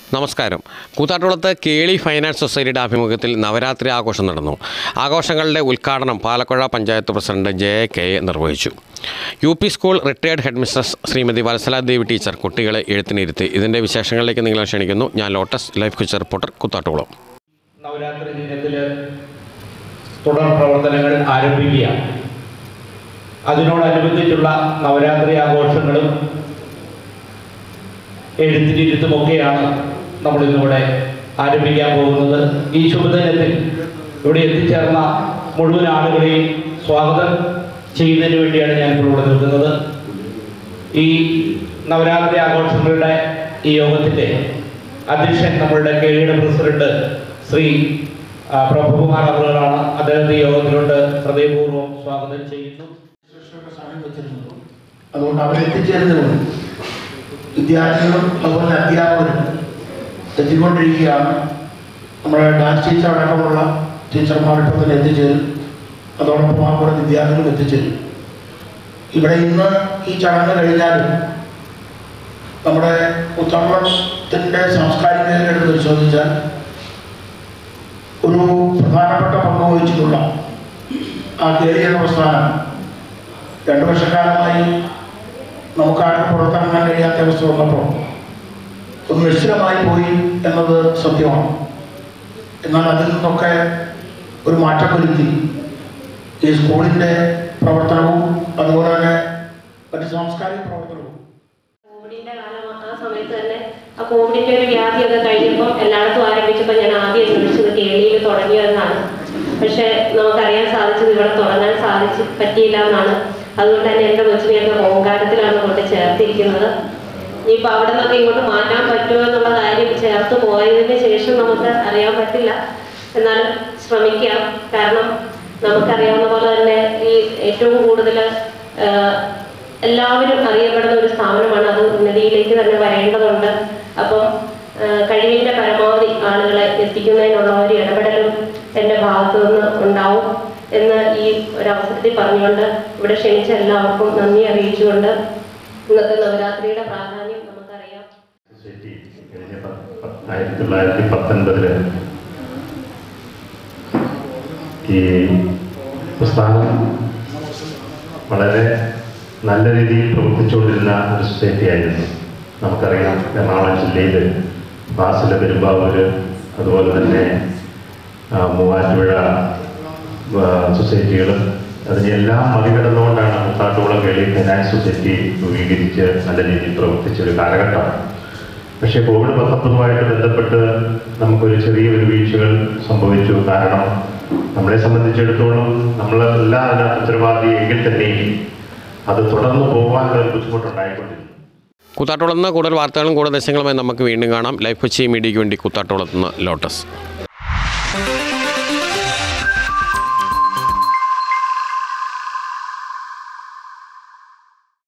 നമസ്കാരം കൂത്താട്ടുകുളത്ത് കേളി ഫൈനാൻസ് സൊസൈറ്റിയുടെ ആഭിമുഖ്യത്തിൽ നവരാത്രി ആഘോഷം നടന്നു ആഘോഷങ്ങളുടെ ഉദ്ഘാടനം Palakuzha panchayat president J K A നിർവഹിച്ചു U P school retired headmistress Shrimati Vatsala Devi teacher കുട്ടികളെ എഴുത്തിനിരുത്തി ഇതിൻ്റെ വിശേഷങ്ങളിലേക്ക് നിങ്ങളെ ക്ഷണിക്കുന്നു ഞാൻ Lotus Life Kochi reporter Koothattukulam Navaratri ദിനത്തിൽ തുടർ പ്രവർത്തനങ്ങൾ ആരംഭിക്കുക അതിനോടനുബന്ധിച്ചുള്ള നവരാത്രി ആഘോഷങ്ങളും എഴുത്തിനിരുത്തുമൊക്കെയാണ് നമ്മൾ ഇന്നിവിടെ ആരംഭിക്കാൻ പോകുന്നത് ഈ ശുഭദിനത്തിൽ ഇവിടെ എത്തിച്ചേർന്ന മുഴുവൻ ആളുകളെയും സ്വാഗതം ചെയ്യുന്നതിന് വേണ്ടിയാണ് ഞാൻ ഇപ്പോൾ ഇവിടെ നിൽക്കുന്നത് ഈ നവരാത്രി ആഘോഷങ്ങളുടെ ഈ യോഗത്തിൻ്റെ അധ്യക്ഷൻ നമ്മളുടെ കെയുടെ പ്രസിഡന്റ് ശ്രീ ആ, പ്രഭുകുമാർ അവറുകളാണ് അദ്ദേഹത്തെ ഈ യോഗത്തിലോട്ട് ഹൃദയപൂർവ്വം സ്വാഗതം ചെയ്യുന്നു ശുശ്രൂഷ സമയം വെച്ചിരുന്നത് അതുകൊണ്ട് അവർ എത്തിച്ചേരുന്നുണ്ട് വിദ്യാർത്ഥികളും അതുപോലെ അധ്യാപകരും എത്തിക്കൊണ്ടിരിക്കുകയാണ് നമ്മുടെ ഡാൻസ് ടീച്ചർ അടക്കമുള്ള ടീച്ചർമാർ ഇപ്പോൾ തന്നെ എത്തിച്ചേരും അതോടൊപ്പം ആ കൂടെ വിദ്യാർത്ഥികളും എത്തിച്ചേരും ഇവിടെ ഇന്ന് ഈ ചടങ്ങ് കഴിഞ്ഞാൽ നമ്മുടെ ഉത്തർപ്രദേശത്തിൻ്റെ സാംസ്കാരിക മേഖലയെടുത്ത് പരിശോധിച്ചാൽ ഒരു പ്രധാനപ്പെട്ട പങ്ക് വഹിച്ചിട്ടുള്ള ആ കേരളീയ പ്രസ്ഥാനം രണ്ടു വർഷക്കാലമായി നമുക്കാർക്കും പുറത്തിറങ്ങാൻ കഴിയാത്ത അവസ്ഥ വന്നപ്പോൾ ഒന്ന് നിശ്ചലമായി പോയി എന്നത് സത്യമാണ് എന്നാൽ അതിൽ നിന്നൊക്കെ ഒരു മാറ്റം വരുത്തി ഈ സ്കൂളിൻ്റെ പ്രവർത്തനവും അതുപോലെ തന്നെ മറ്റ് സാംസ്കാരിക പ്രവർത്തനവും കോവിഡിന്റെ കാലം ആ സമയത്ത് തന്നെ ആ കോവിഡിന്റെ ഒരു വ്യാധിയൊക്കെ കഴിഞ്ഞപ്പോൾ എല്ലായിടത്തും ആരംഭിച്ചപ്പോൾ ഞാൻ ആദ്യം ശ്രമിച്ചത് കേരളയിൽ തുടങ്ങിയതെന്നാണ് പക്ഷെ നമുക്കറിയാൻ സാധിച്ചത് ഇവിടെ തുടങ്ങാൻ സാധിച്ചു പറ്റിയില്ല എന്നാണ് അതുകൊണ്ട് തന്നെ എൻ്റെ കൊച്ചിനെയൊക്കെ ഓങ്കാരത്തിലാണ് കൊണ്ട് ചേർത്തിരിക്കുന്നത് ഇനിയിപ്പോൾ അവിടെ നിന്നൊക്കെ ഇങ്ങോട്ട് മാറ്റാൻ പറ്റുമോ എന്നുള്ള കാര്യം ചേർത്ത് പോയതിന് ശേഷം നമുക്ക് അറിയാൻ പറ്റില്ല എന്നാലും ശ്രമിക്കാം കാരണം നമുക്കറിയാവുന്ന പോലെ തന്നെ ഈ ഏറ്റവും കൂടുതൽ എല്ലാവരും അറിയപ്പെടുന്ന ഒരു സ്ഥാപനമാണ് അത് ഉന്നതിയിലേക്ക് തന്നെ വരേണ്ടതുണ്ട് അപ്പം ആ, കഴിവിന്റെ പരമാവധി ആളുകളെ എത്തിക്കുന്നതിനുള്ള ഒരു ഇടപെടലും എൻ്റെ ഭാഗത്തു നിന്ന് ഉണ്ടാവും എന്ന് ഈ ഒരു അവസരത്തിൽ പറഞ്ഞുകൊണ്ട് ഇവിടെ ക്ഷണിച്ച എല്ലാവർക്കും നന്ദി അറിയിച്ചുകൊണ്ട് ഇന്നത്തെ നവരാത്രിയുടെ പ്രാധാന്യം നമുക്കറിയാം സൊസൈറ്റി കഴിഞ്ഞ പ- പ- ആയിരത്തി തൊള്ളായിരത്തി പത്തൊൻപതില് ഈ പ്രസ്ഥാനം വളരെ നല്ല രീതിയിൽ പ്രവർത്തിച്ചുകൊണ്ടിരുന്ന ഒരു സൊസൈറ്റി ആയിരുന്നു നമുക്കറിയാം എറണാകുളം ജില്ലയിൽ ബാസില പെരുമ്പാവൂർ അതുപോലെ തന്നെ ആ, മൂവാറ്റുപുഴ സൊസൈറ്റികൾ അതിനെല്ലാം മറികടന്നുകൊണ്ടാണ് മുത്താട്ടുകുളം കേളി ഫൈനാൻസ് സൊസൈറ്റി രൂപീകരിച്ച് നല്ല രീതിയിൽ പ്രവർത്തിച്ച ഒരു കാലഘട്ടമാണ് പക്ഷേ കോവിഡ് പത്തൊമ്പതുമായിട്ട് ബന്ധപ്പെട്ട് നമുക്കൊരു ചെറിയൊരു വീഴ്ചകൾ സംഭവിച്ചു കാരണം നമ്മളെ സംബന്ധിച്ചിടത്തോളം നമ്മൾ എല്ലാ അതിനകത്ത് ഉത്തരവാദി എങ്കിൽ തന്നെയും അത് തുടർന്ന് പോകാനുള്ള ഒരു ബുദ്ധിമുട്ടുണ്ടായിക്കൊണ്ടിരുന്നു കൂത്താട്ടുകുളത്ത് നിന്ന് കൂടുതൽ വാർത്തകളും കൂടുതൽ ദശങ്ങളുമായി നമുക്ക് വീണ്ടും കാണാം ലൈഫ് കൊച്ചി മീഡിയയ്ക്ക് വേണ്ടി കൂത്താട്ടുകുളത്ത് നിന്ന് ലോട്ടസ്